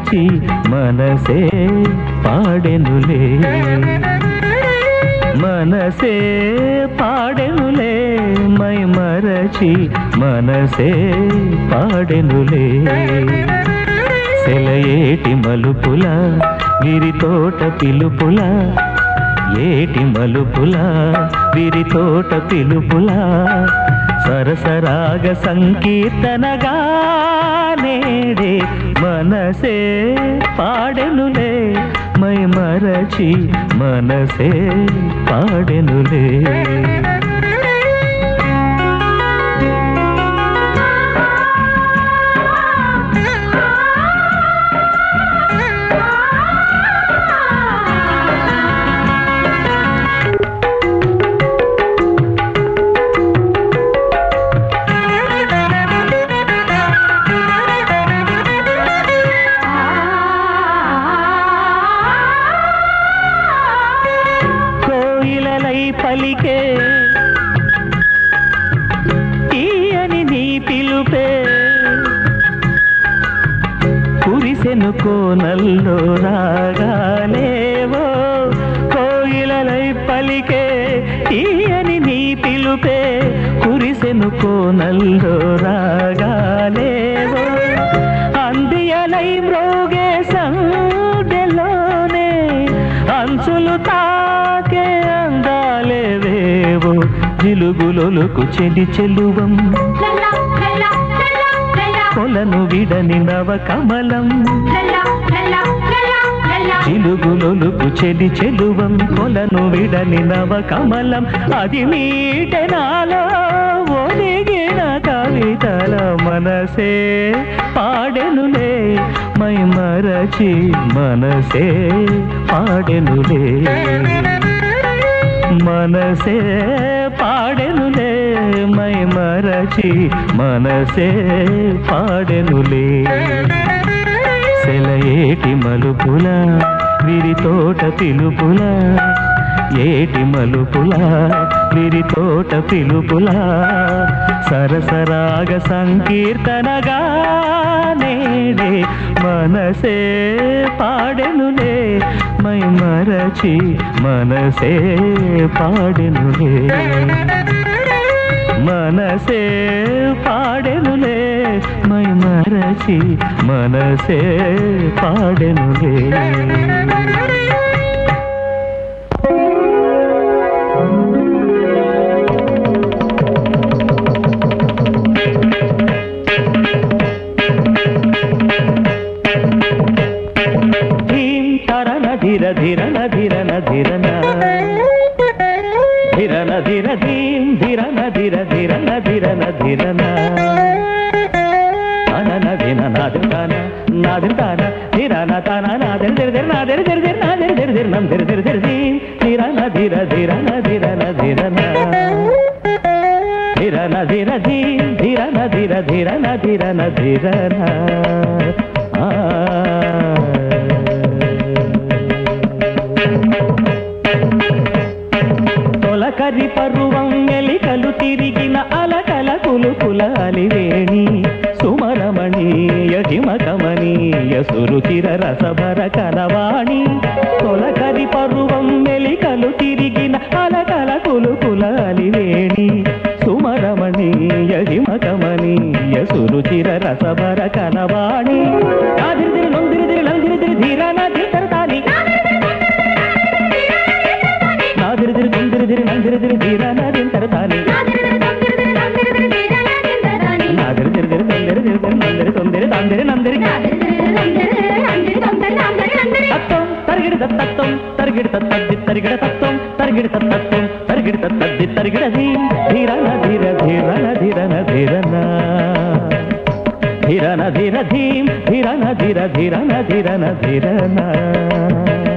మరచి మనసే పాడెనులే మనసే పాడెనులే మై మరచి మనసే పాడెనులే సెలయేటి మలుపుల విరితోట పిలుపుల ఏటి మలుపుల విరితోట పిలుపుల సరసరాగ సంకీర్తనగా నేడే మనసే పాడెనులే మై మరచి మనసే పాడెనులే కోయిలలై పలికే తీయని నీ పిలుపే కురిసెను కోనల్లో రాగాలేవో కోయిలలై పలికే తీయని నీ పిలుపే కురిసెను కోనల్లో రాగాలేవో అందియలై మ్రోగే సండెలోనే అంచులు తాకే అందాలేవేవో జిలుగులొలుకు చెలి చెలువం కొలను విడని నవ కమలం చిలుగులొలుకు చెలి చెలువం కొలను విడని నవ కమలం అది మీటెనాలో ఒలిగిన కవితల మనసే పాడెనులే మై మరచి మనసే పాడెనులే మనసే పాడెనులే మై మరచి మనసే పాడెనులే సెలయేటి మలుపుల విరితోట పిలుపుల ఏటి మలుపుల విరితోట పిలుపుల సరసరాగ సంకీర్తనగా నేడే మనసే పాడెనులే మై మరచి మనసే పాడెనులే మనసే పాడెనులే మై మరచి మనసే పాడెనులే ధీం తరన ధిర ధిరన ధిరన ధిరన ధిరన ధిర ధీం ధిరన ధిర ధిరన ధిరన ధిరన అనన ధిన నాదిర్తాన నాదిర్తాన ధిరన తన నాదిర్ ధిర ధిర నాదిర్ ధిర ధిర నాదిర్ ధిర ధిర నం ధిర ధిర ధిర ధీం ధిరన ధిర ధిరన ధిరన ధిరన ధిరన ధిర ధీం ధిరన ధిర ధిరన ధిరన ధిరన ఆ తొలకరి పరువం ఎలికలు తిరిగిన అలకల కులుకుల అలివేణి సుమరమణీయ హిమకమనీయ సురుచిర రసభర కలవాణి తొలకరి పరువం ఎలికలు తిరిగిన అలకల కులుకుల అలివేణి సుమరమణీయ హిమకమనీయ సురుచిర రసభర కలవాణి నాదిరిదిరి నొందిరిదిరి నందిరిదిరి ధీరానా ధీతరతాని నాదిరిదిరి నొందిరిదిరి నందిరిదిరి ధీరానా ధీతరతాని నాదిరిదిరిదిరి నందిరిదిరి నందిరి తొందిరి తాందిరి నందిరి తత్వం తరిగిడి తత్వం తరిగిడి తత్తద్ది తరిగిడ తత్వం తరిగిడి తత్వం తరిగిడి తత్తద్ది తరిగిడది ధీరన ధీర ధీరన ధీరన ధీరన ధీరన ధీర ధీం ధీరన ధీర ధీరన ధీరన ధీరన